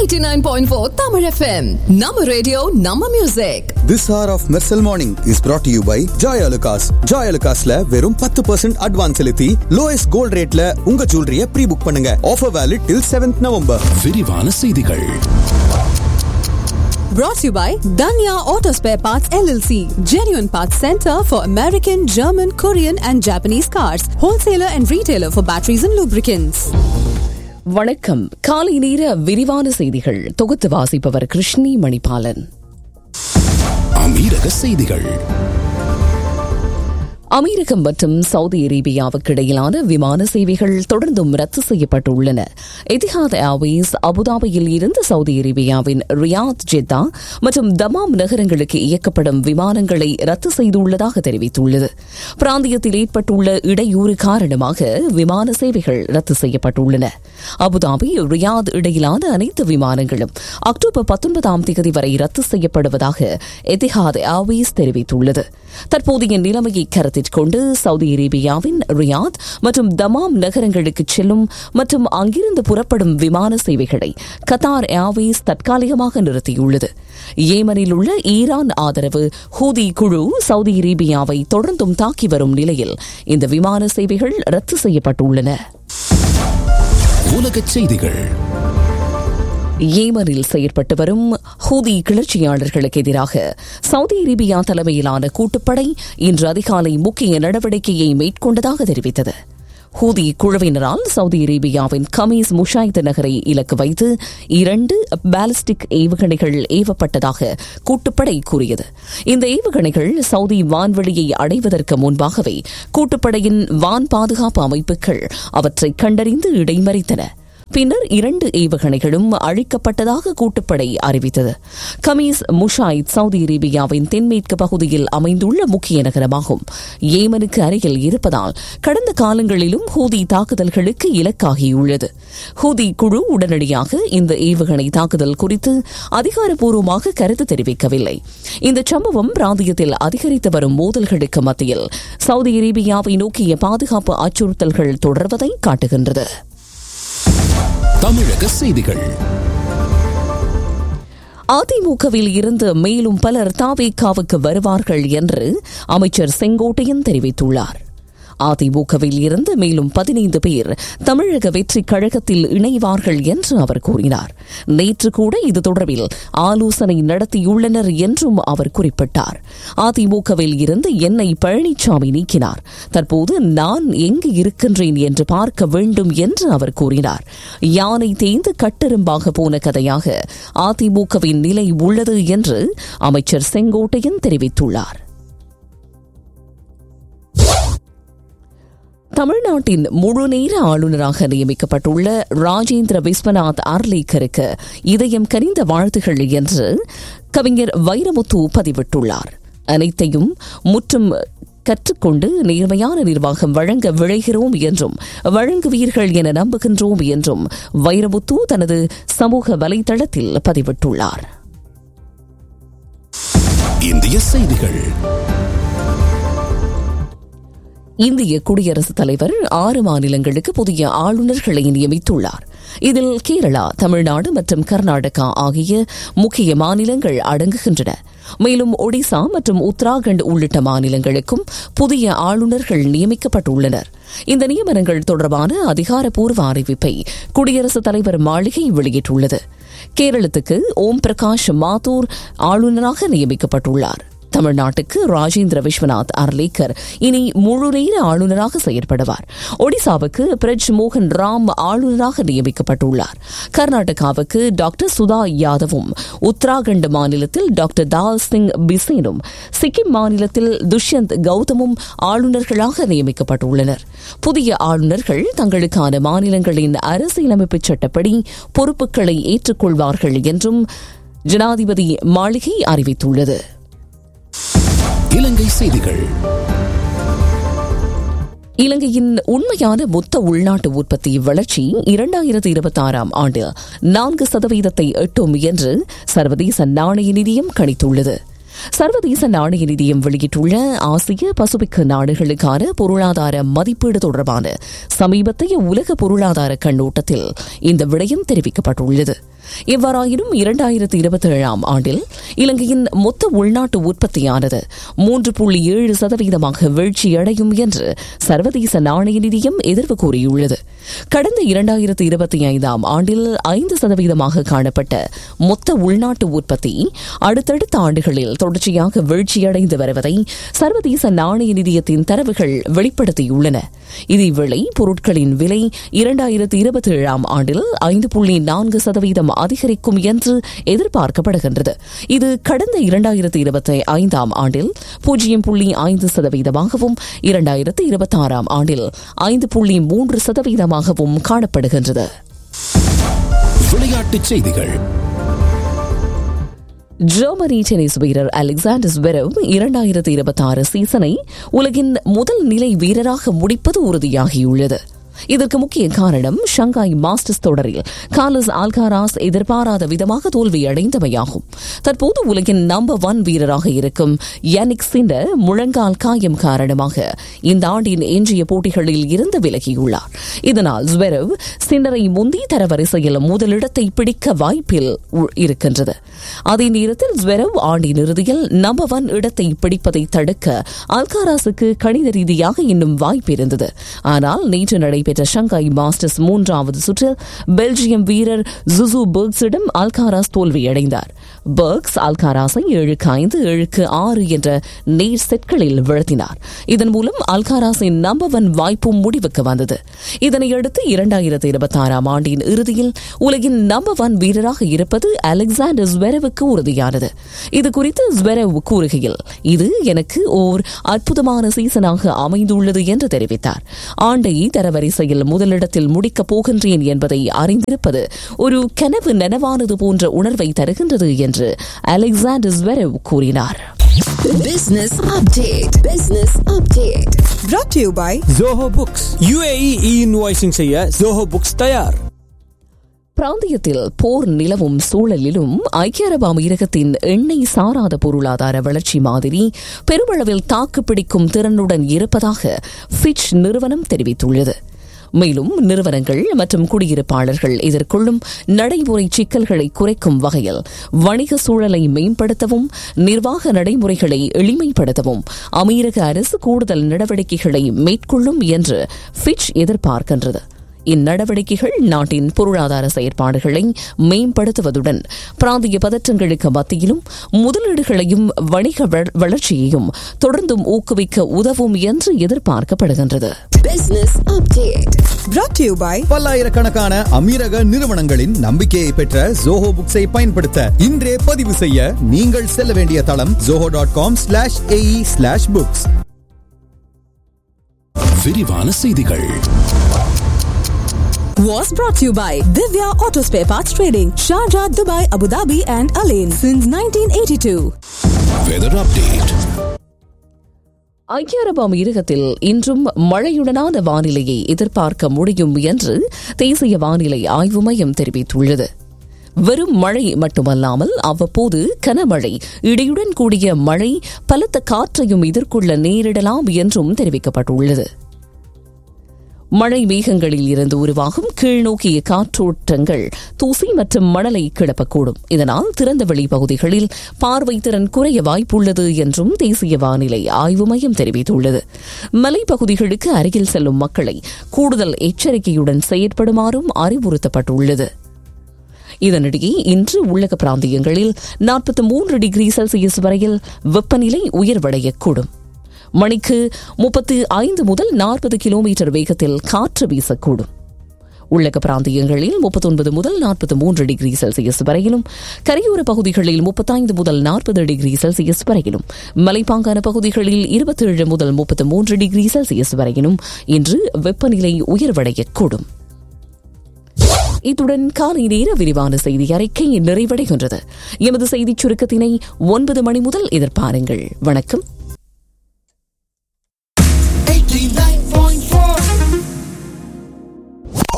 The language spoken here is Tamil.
89.4 Tamil FM. Nama radio, Nama music. This hour of Mersal morning is brought to you by Joy Alukkas Joy அலுகாஸ்ல வெறும் பத்து பர்சன்ட் அட்வான்ஸ் செலுத்தி லோயஸ்ட் கோல்ட் ரேட்ல உங்க ஜுவல்லரிய ப்ரீ புக் பண்ணுங்க offer valid till seventh November விரிவான செய்திகள் Brought to you by Danya Auto Spare Parts LLC. Genuine Parts Center for American, German, Korean and Japanese cars. Wholesaler and retailer for batteries and lubricants. வணக்கம் காலை நேர விரிவான செய்திகள் தொகுத்து வாசிப்பவர் கிருஷ்ணி மணிபாலன் அமீரக செய்திகள் அமெரிக்கம் மற்றும் சவுதி அரேபியாவுக்கு இடையிலான விமான சேவைகள் தொடர்ந்தும் ரத்து செய்யப்பட்டுள்ளன எதிஹாத் ஏர்வேஸ் அபுதாபியில் இருந்து சவுதி அரேபியாவின் ரியாத் ஜெத்தா மற்றும் தமாம் நகரங்களுக்கு இயக்கப்படும் விமானங்களை ரத்து செய்துள்ளதாக தெரிவித்துள்ளது பிராந்தியத்தில் ஏற்பட்டுள்ள இடையூறு காரணமாக விமான சேவைகள் ரத்து செய்யப்பட்டுள்ளன அபுதாபி ரியாத் இடையிலான அனைத்து விமானங்களும் அக்டோபர் பத்தொன்பதாம் தேதி வரை ரத்து செய்யப்படுவதாக எதிஹாத் ஏர்வேஸ் தெரிவித்துள்ளது தற்போதைய நிலைமையை கருத்தில் கொண்டு சவுதி அரேபியாவின் ரியாத் மற்றும் தமாம் நகரங்களுக்கு செல்லும் மற்றும் அங்கிருந்து புறப்படும் விமான சேவைகளை கத்தார் ஏர்வேஸ் தற்காலிகமாக நிறுத்தியுள்ளது ஏமனில் உள்ள ஈரான் ஆதரவு ஹூதி குழு சவுதி அரேபியாவை தொடர்ந்தும் தாக்கி வரும் நிலையில் இந்த விமான சேவைகள் ரத்து செய்யப்பட்டுள்ளன உலக செய்திகள் ஏமனில் செயற்பட்டு வரும் ஹூதி கிளர்ச்சியாளர்களுக்கு எதிராக சவுதி அரேபியா தலைமையிலான கூட்டுப்படை இன்று அதிகாலை முக்கிய நடவடிக்கையை மேற்கொண்டதாக தெரிவித்தது ஹூதி குழுவினரால் சவுதி அரேபியாவின் கமீஸ் முஷாய்த் நகரை இலக்கு வைத்து இரண்டு பாலிஸ்டிக் ஏவுகணைகள் ஏவப்பட்டதாக கூட்டுப்படை கூறியது இந்த ஏவுகணைகள் சவுதி வான்வெளியை அடைவதற்கு முன்பாகவே கூட்டுப்படையின் வான் பாதுகாப்பு அமைப்புகள் அவற்றை கண்டறிந்து இடைமறித்தன பின்னர் இரண்டு ஏவுகணைகளும் அழிக்கப்பட்டதாக கூட்டுப்படை அறிவித்தது கமீஸ் முஷாயித் சவுதி அரேபியாவின் தென்மேற்கு பகுதியில் அமைந்துள்ள முக்கிய நகரமாகும் ஏமனுக்கு அருகில் இருப்பதால் கடந்த காலங்களிலும் ஹூதி தாக்குதல்களுக்கு இலக்காகியுள்ளது ஹூதி குழு உடனடியாக இந்த ஏவுகணை தாக்குதல் குறித்து அதிகாரப்பூர்வமாக கருத்து தெரிவிக்கவில்லை இந்த சம்பவம் பிராந்தியத்தில் அதிகரித்து வரும் மோதல்களுக்கு மத்தியில் சவுதி அரேபியாவை நோக்கிய பாதுகாப்பு அச்சுறுத்தல்கள் தொடர்வதை காட்டுகின்றது தமிழக செய்திகள் அதிமுகவில் இருந்து மேலும் பலர் தாவேக்காவுக்கு வருவார்கள் என்று அமைச்சர் செங்கோட்டையன் தெரிவித்துள்ளார் அதிமுகவில் இருந்து மேலும் பதினைந்து பேர் தமிழக வெற்றிக் கழகத்தில் இணைவார்கள் என்று அவர் கூறினார் நேற்று கூட இது தொடர்பில் ஆலோசனை நடத்தியுள்ளனர் என்றும் அவர் குறிப்பிட்டார் அதிமுகவில் இருந்து என்னை பழனிசாமி நீக்கினார் தற்போது நான் எங்கு இருக்கின்றேன் என்று பார்க்க வேண்டும் என்று அவர் கூறினார் யானை தேய்ந்து கட்டெரும்பாக போன கதையாக அதிமுகவின் நிலை உள்ளது என்று அமைச்சர் செங்கோட்டையன் தெரிவித்துள்ளார் தமிழ்நாட்டின் முழுநேர ஆளுநராக நியமிக்கப்பட்டுள்ள ராஜேந்திர விஸ்வநாத் அர்லேக்கருக்கு இதயம் கனிந்த வாழ்த்துகள் என்று கவிஞர் வைரமுத்து பதிவிட்டுள்ளார் அனைத்தையும் முற்றும் கற்றுக்கொண்டு நேர்மையான நிர்வாகம் வழங்க விழைகிறோம் என்றும் வழங்குவீர்கள் என நம்புகின்றோம் என்றும் வைரமுத்து தனது சமூக வலைதளத்தில் பதிவிட்டுள்ளார் இந்திய செய்திகள் இந்திய குடியரசுத் தலைவர் ஆறு மாநிலங்களுக்கு புதிய ஆளுநர்களை நியமித்துள்ளார் இதில் கேரளா தமிழ்நாடு மற்றும் கர்நாடகா ஆகிய முக்கிய மாநிலங்கள் அடங்குகின்றன மேலும் ஒடிசா மற்றும் உத்தராகண்ட் உள்ளிட்ட மாநிலங்களுக்கும் புதிய ஆளுநர்கள் நியமிக்கப்பட்டுள்ளனர் இந்த நியமனங்கள் தொடர்பான அதிகாரப்பூர்வ அறிவிப்பை குடியரசுத் தலைவர் மாளிகை வெளியிட்டுள்ளது கேரளத்துக்கு ஓம் பிரகாஷ் மாத்தூர் ஆளுநராக நியமிக்கப்பட்டுள்ளார் தமிழ்நாட்டுக்கு ராஜேந்திர விஸ்வநாத் அர்லேக்கர் இனி முழு நேர ஆளுநராக செயற்படுவார் ஒடிசாவுக்கு பிரஜ் மோகன் ராம் ஆளுநராக நியமிக்கப்பட்டுள்ளார் கர்நாடகாவுக்கு டாக்டர் சுதா யாதவும் உத்தராகண்ட் மாநிலத்தில் டாக்டர் தால் சிங் பிசேனும் சிக்கிம் மாநிலத்தில் துஷ்யந்த் கௌதமும் ஆளுநர்களாக நியமிக்கப்பட்டுள்ளனர் புதிய ஆளுநர்கள் தங்களுக்கான மாநிலங்களின் அரசியலமைப்பு சட்டப்படி பொறுப்புகளை ஏற்றுக்கொள்வார்கள் என்றும் ஜனாதிபதி மாளிகை அறிவித்துள்ளது இலங்கை செய்திகள் இலங்கையின் உண்மையான மொத்த உள்நாட்டு உற்பத்தி வளர்ச்சி இரண்டாயிரத்தி இருபத்தி ஆறாம் ஆண்டு நான்கு சதவீதத்தை எட்டும் என்று சர்வதேச நாணய நிதியம் கணித்துள்ளது சர்வதேச நாணய நிதியம் வெளியிட்டுள்ள ஆசிய பசிபிக் நாடுகளுக்கான பொருளாதார மதிப்பீடு தொடர்பான சமீபத்திய உலக பொருளாதார கண்ணோட்டத்தில் இந்த விடயம் தெரிவிக்கப்பட்டுள்ளது எவ்வாறாயினும் இரண்டாயிரத்தி இருபத்தி ஏழாம் ஆண்டில் இலங்கையின் மொத்த உள்நாட்டு உற்பத்தியானது மூன்று புள்ளி ஏழு சதவீதமாக வீழ்ச்சியடையும் என்று சர்வதேச நாணய நிதியம் எதிர்வு கூறியுள்ளது கடந்த இரண்டாயிரத்தி இருபத்தி ஐந்தாம் ஆண்டில் ஐந்து சதவீதமாக காணப்பட்ட மொத்த உள்நாட்டு உற்பத்தி அடுத்தடுத்த ஆண்டுகளில் தொடர்ச்சியாக வீழ்ச்சியடைந்து வருவதை சர்வதேச நாணய நிதியத்தின் தரவுகள் வெளிப்படுத்தியுள்ளன இதேவேளை பொருட்களின் விலை இரண்டாயிரத்தி இருபத்தி ஏழாம் ஆண்டில் ஐந்து புள்ளி நான்கு சதவீதம் அதிகரிக்கும் என்று எதிர்பார்க்கப்படுகின்றது இது கடந்த இரண்டாயிரத்தி இருபத்தி ஐந்தாம் ஆண்டில் பூஜ்ஜியம் புள்ளி ஐந்து சதவீதமாகவும் இரண்டாயிரத்தி இருபத்தி ஆறாம் ஆண்டில் ஐந்து புள்ளி மூன்று சதவீதமாகவும் காணப்படுகின்றது விளையாட்டுச் செய்திகள் ஜெர்மனி டென்னிஸ் வீரர் அலெக்சாண்டர் ஸ்வெரவ் இரண்டாயிரத்தி இருபத்தி ஆறு சீசனை உலகின் முதல் நிலை வீரராக முடிப்பது உறுதியாகியுள்ளது இதற்கு முக்கிய காரணம் ஷங்காய் மாஸ்டர்ஸ் தொடரில் கார்லஸ் ஆல்காராஸ் எதிர்பாராத விதமாக தோல்வியடைந்தமையாகும் தற்போது உலகின் நம்பர் ஒன் வீரராக இருக்கும் யானிக் சிண்டர் முழங்கால் காயம் காரணமாக இந்த ஆண்டின் எஞ்சிய போட்டிகளில் இருந்து விலகியுள்ளார் இதனால் ஸ்வெரவ் சிண்டரை முந்தி தரவரிசையில் முதலிடத்தை பிடிக்க வாய்ப்பில் உ- இருக்கின்றது அதே நேரத்தில் ஸ்வெரவ் ஆண்டின் இறுதியில் நம்பர் ஒன் இடத்தை பிடிப்பதை தடுக்க அல்காராஸுக்கு கணித ரீதியாக இன்னும் வாய்ப்பு இருந்தது ஆனால் நேற்று நடைபெற்ற ஷங்காய் மாஸ்டர்ஸ் மூன்றாவது சுற்றில் பெல்ஜியம் வீரர் ஜுசு பெர்க்ஸிடம் அல்காராஸ் தோல்வியடைந்தார் பெர்க்ஸ் அல்காராஸை ஏழுக்கு ஐந்து ஏழுக்கு ஆறு என்ற நேர் செட்களில் வீழ்த்தினார் இதன் மூலம் அல்காராஸின் நம்பர் ஒன் வாய்ப்பும் முடிவுக்கு வந்தது இதனையடுத்து இரண்டாயிரத்தி இருபத்தி ஆறாம் ஆண்டின் இறுதியில் உலகின் நம்பர் ஒன் வீரராக இருப்பது அலெக்சாண்டர் ஸ்வெரவுக்கு உறுதியானது இது குறித்து ஸ்வெரவ் கூறுகையில் இது எனக்கு ஓர் அற்புதமான சீசனாக அமைந்துள்ளது என்று தெரிவித்தார் ஆண்டை தரவரிசையில் முதலிடத்தில் முடிக்கப் போகின்றேன் என்பதை அறிந்திருப்பது ஒரு கனவு நனவானது போன்ற உணர்வை தருகின்றது என்று அலெக்சாண்டர் ஸ்வெரவ் கூறினார் Business update. Business update. brought to you by Zoho books UAE e invoicing செய்ய ஜோஹோ புக்ஸ் தயார் பிராந்தியத்தில் போர் நிலவும் சூழலிலும் ஐக்கிய அரபு அமீரகத்தின் எண்ணெய் சாராத பொருளாதார வளர்ச்சி மாதிரி பெருமளவில் தாக்குப்பிடிக்கும் திறனுடன் இருப்பதாக ஃபிட்ச் நிறுவனம் தெரிவித்துள்ளது மேலும் நிறுவனங்கள் மற்றும் குடியிருப்பாளர்கள் எதிர்கொள்ளும் நடைமுறை சிக்கல்களை குறைக்கும் வகையில் வணிக சூழலை மேம்படுத்தவும் நிர்வாக நடைமுறைகளை எளிமைப்படுத்தவும் அமீரக அரசு கூடுதல் நடவடிக்கைகளை மேற்கொள்ளும் என்று ஃபிட்ச் எதிர்பார்க்கின்றது இந்நடவடிக்கைகள் நாட்டின் பொருளாதார செயற்பாடுகளை மேம்படுத்துவதுடன் பிராந்திய பதற்றங்களுக்கு மத்தியிலும் முதலீடுகளையும் வணிக வள- வளர்ச்சியையும் தொடர்ந்தும் ஊக்குவிக்க உதவும் என்று எதிர்பார்க்கப்படுகின்றது Business update. brought to you by பல்லாயிரக்கணக்கான அமீரக நிறுவனங்களின் நம்பிக்கையை பெற்ற ஜோஹோ புக்ஸை பயன்படுத்த இன்றே பதிவு செய்ய நீங்கள் செல்ல வேண்டிய தளம் Zoho dot com slash AE slash books விரிவான செய்திகள் Was brought to you by Divya Auto Spare Parts Trading, Sharjah, Dubai, Abu Dhabi, and Alain since 1982. Weather update ஐக்கிய அரபு அமீரகத்தில் இன்றும் மழையுடனான வானிலையை எதிர்பார்க்க முடியும் என்று தேசிய வானிலை ஆய்வு மையம் தெரிவித்துள்ளது வெறும் மழை மட்டுமல்லாமல் அவ்வப்போது கனமழை இடியுடன் கூடிய மழை பலத்த காற்றையும் எதிர்கொள்ள நேரிடலாம் என்றும் தெரிவிக்கப்பட்டுள்ளது மழை மேகங்களில் இருந்து உருவாகும் கீழ்நோக்கிய காற்றோட்டங்கள் தூசி மற்றும் மணலை கிளப்பக்கூடும் இதனால் திறந்தவெளி பகுதிகளில் பார்வை திறன் குறைய வாய்ப்புள்ளது என்றும் தேசிய வானிலை ஆய்வு மையம் தெரிவித்துள்ளது மலைப்பகுதிகளுக்கு அருகில் செல்லும் மக்களை கூடுதல் எச்சரிக்கையுடன் செயற்படுமாறும் அறிவுறுத்தப்பட்டுள்ளது இதனிடையே இன்று உள்ளக பிராந்தியங்களில் நாற்பத்தி மூன்று டிகிரி செல்சியஸ் வரையில் வெப்பநிலை உயர்வடையக்கூடும் மணிக்கு முப்பத்து ஐந்து முதல் நாற்பது கிலோமீட்டர் வேகத்தில் காற்று வீசக்கூடும் உள்ளக பிராந்தியங்களில் முப்பத்தொன்பது முதல் நாற்பத்தி மூன்று டிகிரி செல்சியஸ் வரையிலும் கரையோர பகுதிகளில் முப்பத்தைந்து முதல் நாற்பது டிகிரி செல்சியஸ் வரையிலும் மலைப்பாங்கான பகுதிகளில் இருபத்தேழு முதல் முப்பத்து மூன்று டிகிரி செல்சியஸ் வரையிலும் இன்று வெப்பநிலை உயர்வடையக்கூடும் இத்துடன் காலை நேர விரிவான செய்தி அறிக்கை நிறைவடைகின்றது எமது செய்திச் சுருக்கத்தினை ஒன்பது மணி முதல் எதிர்பாருங்கள் வணக்கம்